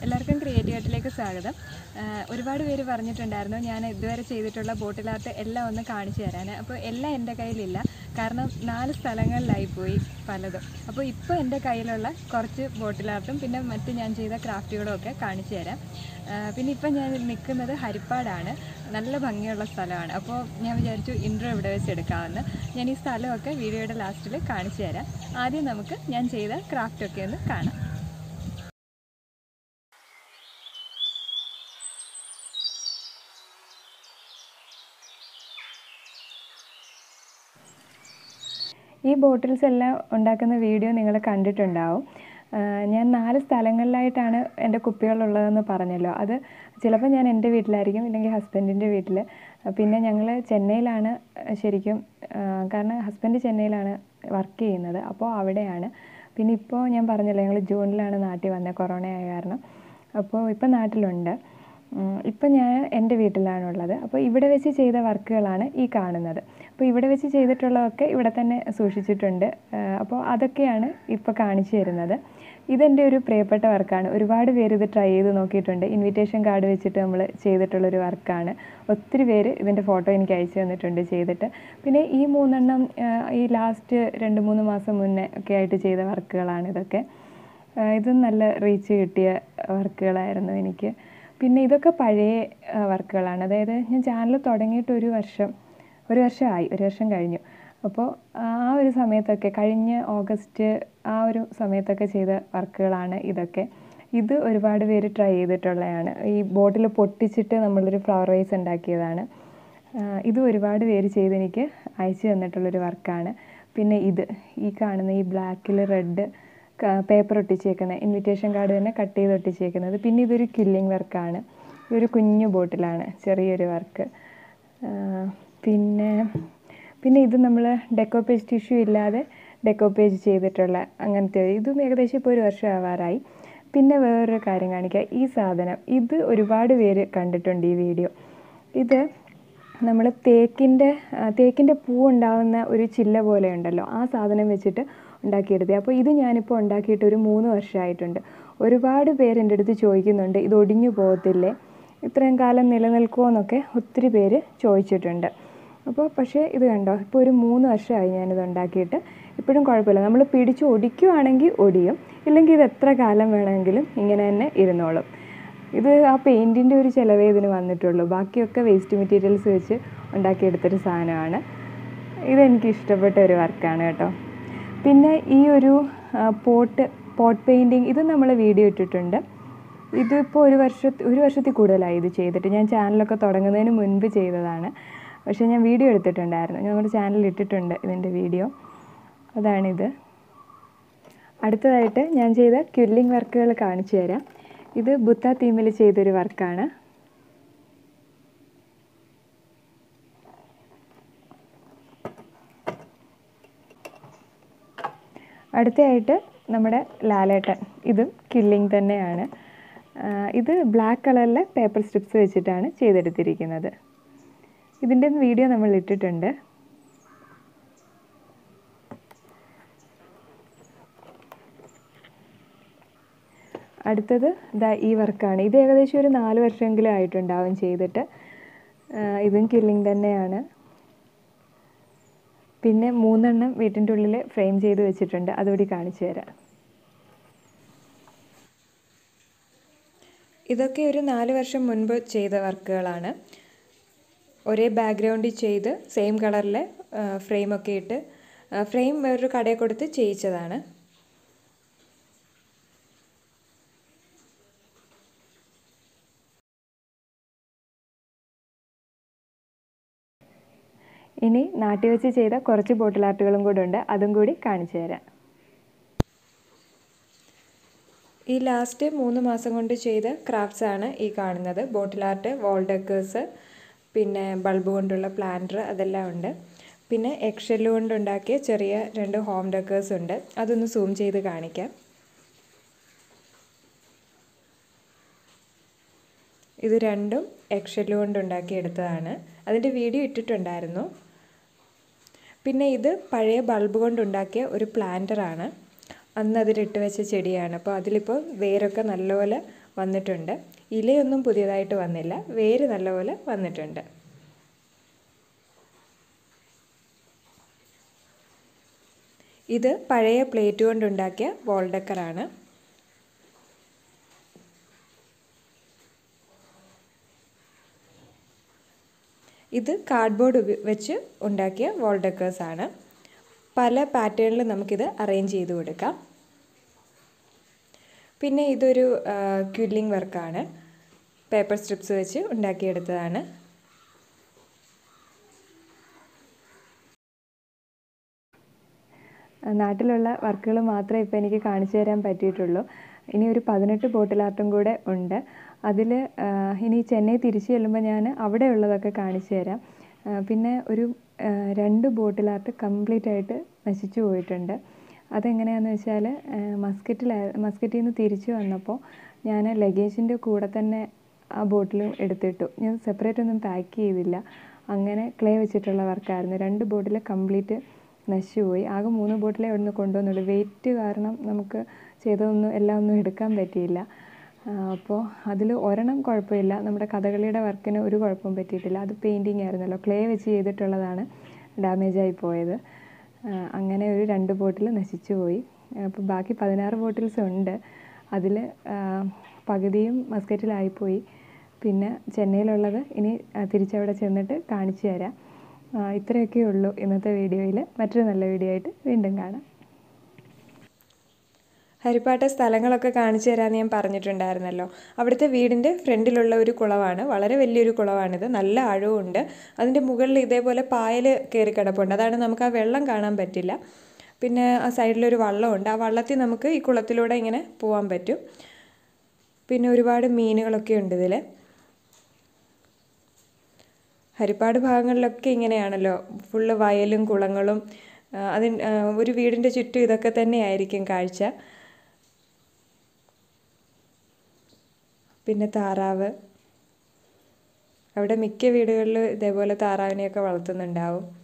എല്ലാവർക്കും ക്രിയേറ്റീവായിട്ടിലേക്ക് സ്വാഗതം ആഹ് ഒരുപാട് പേര് പറഞ്ഞിട്ടുണ്ടായിരുന്നു ഞാൻ ഇതുവരെ ചെയ്തിട്ടുള്ള ബോട്ടിൽ ആർട്ട് എല്ലാം ഒന്ന് കാണിച്ചു തരാൻ അപ്പോൾ എല്ലാം എൻ്റെ കയ്യിലില്ല കാരണം നാല് സ്ഥലങ്ങളിലായി പോയി പലതും അപ്പോൾ ഇപ്പോൾ എൻ്റെ കയ്യിലുള്ള കുറച്ച് ബോട്ടിൽ ആർട്ടും പിന്നെ മറ്റ് ഞാൻ ചെയ്ത ക്രാഫ്റ്റുകളും ഒക്കെ കാണിച്ചു തരാം ആഹ് പിന്നെ ഇപ്പം ഞാൻ നിൽക്കുന്നത് ഹരിപ്പാടാണ് നല്ല ഭംഗിയുള്ള സ്ഥലമാണ് അപ്പോൾ ഞാൻ വിചാരിച്ചു ഇൻട്രോ ഇവിടെ വെച്ച് എടുക്കാമെന്ന് ഞാൻ ഈ സ്ഥലമൊക്കെ വീഡിയോയുടെ ലാസ്റ്റിൽ കാണിച്ചു തരാം ആദ്യം നമുക്ക് ഞാൻ ചെയ്ത ക്രാഫ്റ്റൊക്കെ ഒന്ന് കാണാം ഈ ബോട്ടിൽസ് എല്ലാം ഉണ്ടാക്കുന്ന വീഡിയോ നിങ്ങൾ കണ്ടിട്ടുണ്ടാവും ആഹ് ഞാൻ നാല് സ്ഥലങ്ങളിലായിട്ടാണ് എൻ്റെ കുപ്പികളുള്ളതെന്ന് പറഞ്ഞല്ലോ അത് ചിലപ്പോൾ ഞാൻ എൻ്റെ വീട്ടിലായിരിക്കും ഇല്ലെങ്കിൽ ഹസ്ബൻഡിൻ്റെ വീട്ടിൽ പിന്നെ ഞങ്ങൾ ചെന്നൈയിലാണ് ശരിക്കും ആഹ് കാരണം ഹസ്ബൻഡ് ചെന്നൈയിലാണ് വർക്ക് ചെയ്യുന്നത് അപ്പോൾ അവിടെയാണ് പിന്നെ ഇപ്പോൾ ഞാൻ പറഞ്ഞല്ലോ ഞങ്ങൾ ജൂണിലാണ് നാട്ടിൽ വന്നത് കൊറോണ ആയ കാരണം അപ്പോൾ ഇപ്പോൾ നാട്ടിലുണ്ട് ഉം, ഇപ്പം ഞാൻ എൻ്റെ വീട്ടിലാണുള്ളത് അപ്പോൾ ഇവിടെ വെച്ച് ചെയ്ത വർക്കുകളാണ് ഈ കാണുന്നത് അപ്പോൾ ഇവിടെ വെച്ച് ചെയ്തിട്ടുള്ളതൊക്കെ ഇവിടെ തന്നെ സൂക്ഷിച്ചിട്ടുണ്ട് ആ, അപ്പോൾ അതൊക്കെയാണ് ഇപ്പോൾ കാണിച്ചു തരുന്നത് ഇതെൻ്റെ ഒരു പ്രിയപ്പെട്ട വർക്കാണ് ഒരുപാട് പേര് ഇത് ട്രൈ ചെയ്ത് നോക്കിയിട്ടുണ്ട് ഇൻവിറ്റേഷൻ കാർഡ് വെച്ചിട്ട് നമ്മൾ ചെയ്തിട്ടുള്ളൊരു വർക്കാണ് ഒത്തിരി പേര് ഇതിൻ്റെ ഫോട്ടോ എനിക്ക് അയച്ചു തന്നിട്ടുണ്ട് ചെയ്തിട്ട് പിന്നെ ഈ മൂന്നെണ്ണം ആ, ഈ ലാസ്റ്റ് രണ്ട് മൂന്ന് മാസം മുന്നേ ഒക്കെ ആയിട്ട് ചെയ്ത വർക്കുകളാണ് ഇതൊക്കെ ആ, ഇതും നല്ല റീച്ച് കിട്ടിയ വർക്കുകളായിരുന്നു എനിക്ക് പിന്നെ ഇതൊക്കെ പഴയ ആ, വർക്കുകളാണ് അതായത് ഞാൻ ചാനൽ തുടങ്ങിയിട്ട് ഒരു വർഷം ഒരു വർഷമായി ഒരു വർഷം കഴിഞ്ഞു അപ്പോൾ ആ ഒരു സമയത്തൊക്കെ കഴിഞ്ഞ ഓഗസ്റ്റ് ആ ഒരു സമയത്തൊക്കെ ചെയ്ത വർക്കുകളാണ് ഇതൊക്കെ ഇത് ഒരുപാട് പേര് ട്രൈ ചെയ്തിട്ടുള്ളതാണ് ഈ ബോട്ടിൽ പൊട്ടിച്ചിട്ട് നമ്മളൊരു ഫ്ലവർ വൈസ് ഉണ്ടാക്കിയതാണ് ആ, ഇത് ഒരുപാട് പേര് ചെയ്ത് എനിക്ക് അയച്ചു തന്നിട്ടുള്ളൊരു വർക്കാണ് പിന്നെ ഇത് ഈ കാണുന്ന ഈ ബ്ലാക്കിൽ റെഡ് പേപ്പർ ഒട്ടിച്ചേക്കുന്നത് ഇൻവിറ്റേഷൻ കാർഡ് തന്നെ കട്ട് ചെയ്ത് ഒട്ടിച്ചേക്കുന്നത് പിന്നെ ഇതൊരു കില്ലിംഗ് വർക്കാണ് ഇതൊരു കുഞ്ഞു ബോട്ടിലാണ് ചെറിയൊരു വർക്ക് പിന്നെ പിന്നെ ഇത് നമ്മൾ ഡെക്കോ പേജ് ടിഷ്യൂ ഇല്ലാതെ ഡെക്കോ പേജ് ചെയ്തിട്ടുള്ള അങ്ങനത്തെ ഒരു- ഇതും ഏകദേശം ഇപ്പോൾ ഒരു വർഷം ആവാറായി പിന്നെ വേറൊരു കാര്യം കാണിക്കാം ഈ സാധനം ഇത് ഒരുപാട് പേര് കണ്ടിട്ടുണ്ട് ഈ വീഡിയോ ഇത് നമ്മൾ തേക്കിൻ്റെ ആ, തേക്കിൻ്റെ പൂ ഉണ്ടാകുന്ന ഒരു ചില്ല പോലെ ഉണ്ടല്ലോ ആ സാധനം വെച്ചിട്ട് ഉണ്ടാക്കിയെടുത്തത് അപ്പോൾ ഇത് ഞാനിപ്പോൾ ഉണ്ടാക്കിയിട്ട് ഒരു മൂന്ന് വർഷമായിട്ടുണ്ട് ഒരുപാട് പേര് എൻ്റെ അടുത്ത് ചോദിക്കുന്നുണ്ട് ഇത് ഒടിഞ്ഞു പോകത്തില്ലേ ഇത്രയും കാലം നിലനിൽക്കുമോ എന്നൊക്കെ ഒത്തിരി പേര് ചോദിച്ചിട്ടുണ്ട് അപ്പോൾ പക്ഷേ ഇത് കണ്ടോ ഇപ്പോൾ ഒരു മൂന്ന് വർഷമായി ഞാനിത് ഉണ്ടാക്കിയിട്ട് ഇപ്പോഴും കുഴപ്പമില്ല നമ്മൾ പിടിച്ച് ഒടിക്കുവാണെങ്കിൽ ഒടിയും ഇല്ലെങ്കിൽ ഇത് എത്ര കാലം വേണമെങ്കിലും ഇങ്ങനെ തന്നെ ഇരുന്നോളും ഇത് ആ പെയിൻറ്റിൻ്റെ ഒരു ചിലവേ ഇതിന് വന്നിട്ടുള്ളൂ ബാക്കിയൊക്കെ വേസ്റ്റ് മെറ്റീരിയൽസ് വെച്ച് ഉണ്ടാക്കിയെടുത്തൊരു സാധനമാണ് ഇതെനിക്ക് ഇഷ്ടപ്പെട്ട ഒരു വർക്കാണ് കേട്ടോ പിന്നെ ഈ ഒരു പോട്ട് പോട്ട് പെയിൻറ്റിങ് ഇത് നമ്മൾ വീഡിയോ ഇട്ടിട്ടുണ്ട് ഇതിപ്പോൾ ഒരു വർഷ ഒരു വർഷത്തിൽ കൂടുതലായി ഇത് ചെയ്തിട്ട് ഞാൻ ചാനലൊക്കെ തുടങ്ങുന്നതിന് മുൻപ് ചെയ്തതാണ് പക്ഷേ ഞാൻ വീഡിയോ എടുത്തിട്ടുണ്ടായിരുന്നു ഞാൻ നമ്മുടെ ചാനലിൽ ഇട്ടിട്ടുണ്ട് ഇതിൻ്റെ വീഡിയോ അതാണിത് അടുത്തതായിട്ട് ഞാൻ ചെയ്ത ക്യുല്ലിംഗ് വർക്കുകൾ കാണിച്ചു തരാം ഇത് ബുദ്ധ തീമിൽ ചെയ്തൊരു വർക്കാണ് അടുത്തതായിട്ട് നമ്മുടെ ലാലേട്ടൻ ഇതും കില്ലിംഗ് തന്നെയാണ് ആ, ഇത് ബ്ലാക്ക് കളറിലെ പേപ്പർ സ്ട്രിപ്സ് വെച്ചിട്ടാണ് ചെയ്തെടുത്തിരിക്കുന്നത് ഇതിൻ്റെ വീഡിയോ നമ്മൾ ഇട്ടിട്ടുണ്ട് അടുത്തത് ദാ ഈ വർക്കാണ് ഇത് ഏകദേശം ഒരു നാല് വർഷമെങ്കിലും ആയിട്ടുണ്ടാവും ചെയ്തിട്ട് ആ, ഇതും കില്ലിംഗ് തന്നെയാണ് പിന്നെ മൂന്നെണ്ണം വീട്ടിൻ്റെ ഉള്ളിൽ ഫ്രെയിം ചെയ്ത് വെച്ചിട്ടുണ്ട് അതുകൂടി കാണിച്ചു തരാം ഇതൊക്കെ ഒരു നാല് വർഷം മുൻപ് ചെയ്ത വർക്കുകളാണ് ഒരേ ബാക്ക്ഗ്രൗണ്ടിൽ ചെയ്ത് സെയിം കളറിലെ ഫ്രെയിമൊക്കെ ഇട്ട് ഫ്രെയിം വേറൊരു കടയിൽ കൊടുത്ത് ചെയ്യിച്ചതാണ് ഇനി നാട്ടിൽ വെച്ച് ചെയ്ത കുറച്ച് ബോട്ടിൽ ആർട്ടുകളും കൂടെ ഉണ്ട് അതും കൂടി കാണിച്ചു തരാം ഈ ലാസ്റ്റ് മൂന്ന് മാസം കൊണ്ട് ചെയ്ത ക്രാഫ്റ്റ്സ് ആണ് ഈ കാണുന്നത് ബോട്ടിൽ ആർട്ട് വാൾ ഡെക്കേഴ്സ് പിന്നെ ബൾബ് കൊണ്ടുള്ള പ്ലാന്റർ അതെല്ലാം ഉണ്ട് പിന്നെ എക്ഷെല്ല് കൊണ്ടുണ്ടാക്കിയ ചെറിയ രണ്ട് ഹോം ഡെക്കേഴ്സ് ഉണ്ട് അതൊന്ന് സൂം ചെയ്ത് കാണിക്കാം ഇത് രണ്ടും എക്ഷെല്ല് കൊണ്ടുണ്ടാക്കി എടുത്തതാണ് അതിൻ്റെ വീഡിയോ ഇട്ടിട്ടുണ്ടായിരുന്നു പിന്നെ ഇത് പഴയ ബൾബ് കൊണ്ടുണ്ടാക്കിയ ഒരു പ്ലാന്ററാണ് അന്ന് അതിലിട്ട് വെച്ച ചെടിയാണ് അപ്പോൾ അതിലിപ്പോൾ വേരൊക്കെ നല്ലപോലെ വന്നിട്ടുണ്ട് ഇലയൊന്നും പുതിയതായിട്ട് വന്നില്ല വേര് നല്ലപോലെ വന്നിട്ടുണ്ട് ഇത് പഴയ പ്ലേറ്റ് കൊണ്ടുണ്ടാക്കിയ വോൾ ഡെക്കറാണ് ഇത് കാർഡ്ബോർഡ് വെച്ച് ഉണ്ടാക്കിയ വോൾ ഡെക്കേഴ്സാണ് പല പാറ്റേണിൽ നമുക്കിത് അറേഞ്ച് ചെയ്ത് കൊടുക്കാം പിന്നെ ഇതൊരു ക്വില്ലിംഗ് വർക്കാണ് പേപ്പർ സ്ട്രിപ്സ് വെച്ച് ഉണ്ടാക്കിയെടുത്തതാണ് നാട്ടിലുള്ള വർക്കുകൾ മാത്രമേ ഇപ്പോൾ എനിക്ക് കാണിച്ചു തരാൻ പറ്റിയിട്ടുള്ളൂ ഇനി ഒരു പതിനെട്ട് ബോട്ടിൽ ആർട്ടും കൂടെ ഉണ്ട് അതിൽ ഇനി ചെന്നൈ തിരിച്ചു ചെല്ലുമ്പോൾ ഞാൻ അവിടെയുള്ളതൊക്കെ കാണിച്ചു തരാം പിന്നെ ഒരു രണ്ട് ബോട്ടിൽ ആർട്ട് കംപ്ലീറ്റ് ആയിട്ട് നശിച്ചു പോയിട്ടുണ്ട് അതെങ്ങനെയാണെന്ന് വെച്ചാൽ മസ്കറ്റിൽ മസ്കറ്റിൽ നിന്ന് തിരിച്ചു വന്നപ്പോൾ ഞാൻ ലഗേജിൻ്റെ കൂടെ തന്നെ ആ ബോട്ടിലും എടുത്തിട്ടു ഞാൻ സെപ്പറേറ്റ് ഒന്നും പാക്ക് ചെയ്തില്ല അങ്ങനെ ക്ലേ വെച്ചിട്ടുള്ള വർക്കായിരുന്നു രണ്ട് ബോട്ടിൽ കംപ്ലീറ്റ് നശിച്ചുപോയി ആകെ മൂന്ന് ബോട്ടിലേ അവിടുന്ന് കൊണ്ടുവന്നുള്ളൂ വെയിറ്റ് കാരണം നമുക്ക് ചെയ്തതൊന്നും എല്ലാം ഒന്നും എടുക്കാൻ പറ്റിയില്ല അപ്പോൾ അതിൽ ഒരെണ്ണം കുഴപ്പമില്ല നമ്മുടെ കഥകളിയുടെ വർക്കിന് ഒരു കുഴപ്പവും പറ്റിയിട്ടില്ല അത് പെയിൻറ്റിങ് ആയിരുന്നല്ലോ ക്ലേ വെച്ച് ചെയ്തിട്ടുള്ളതാണ് ഡാമേജ് ആയി പോയത് അങ്ങനെ ഒരു രണ്ട് ബോട്ടിൽ നശിച്ചു പോയി അപ്പോൾ ബാക്കി പതിനാറ് ബോട്ടിൽസ് ഉണ്ട് അതിൽ പകുതിയും മസ്കറ്റിലായിപ്പോയി പിന്നെ ചെന്നൈയിലുള്ളത് ഇനി തിരിച്ചവിടെ ചെന്നിട്ട് കാണിച്ചു തരാം ഇത്രയൊക്കെ ഉള്ളൂ ഇന്നത്തെ വീഡിയോയിൽ മറ്റൊരു നല്ല വീഡിയോ ആയിട്ട് വീണ്ടും കാണാം ഹരിപ്പാട്ട സ്ഥലങ്ങളൊക്കെ കാണിച്ചു തരാമെന്ന് ഞാൻ പറഞ്ഞിട്ടുണ്ടായിരുന്നല്ലോ അവിടുത്തെ വീടിൻ്റെ ഫ്രണ്ടിലുള്ള ഒരു കുളമാണ് വളരെ വലിയൊരു കുളമാണിത് നല്ല ആഴവുമുണ്ട് അതിൻ്റെ മുകളിൽ ഇതേപോലെ പായൽ കയറി കിടപ്പുണ്ട് അതാണ് നമുക്ക് ആ വെള്ളം കാണാൻ പറ്റില്ല പിന്നെ ആ സൈഡിലൊരു വള്ളമുണ്ട് ആ വള്ളത്തിൽ നമുക്ക് ഈ കുളത്തിലൂടെ ഇങ്ങനെ പോകാൻ പറ്റും പിന്നെ ഒരുപാട് മീനുകളൊക്കെ ഉണ്ട് ഇതിൽ ഹരിപ്പാട് ഭാഗങ്ങളിലൊക്കെ ഇങ്ങനെയാണല്ലോ ഫുള്ള് വയലും കുളങ്ങളും അതിന് ഒരു വീടിൻ്റെ ചുറ്റും ഇതൊക്കെ തന്നെയായിരിക്കും കാഴ്ച പിന്നെ താറാവ് അവിടെ മിക്ക വീടുകളിലും ഇതേപോലെ താറാവിനെയൊക്കെ വളർത്തുന്നുണ്ടാവും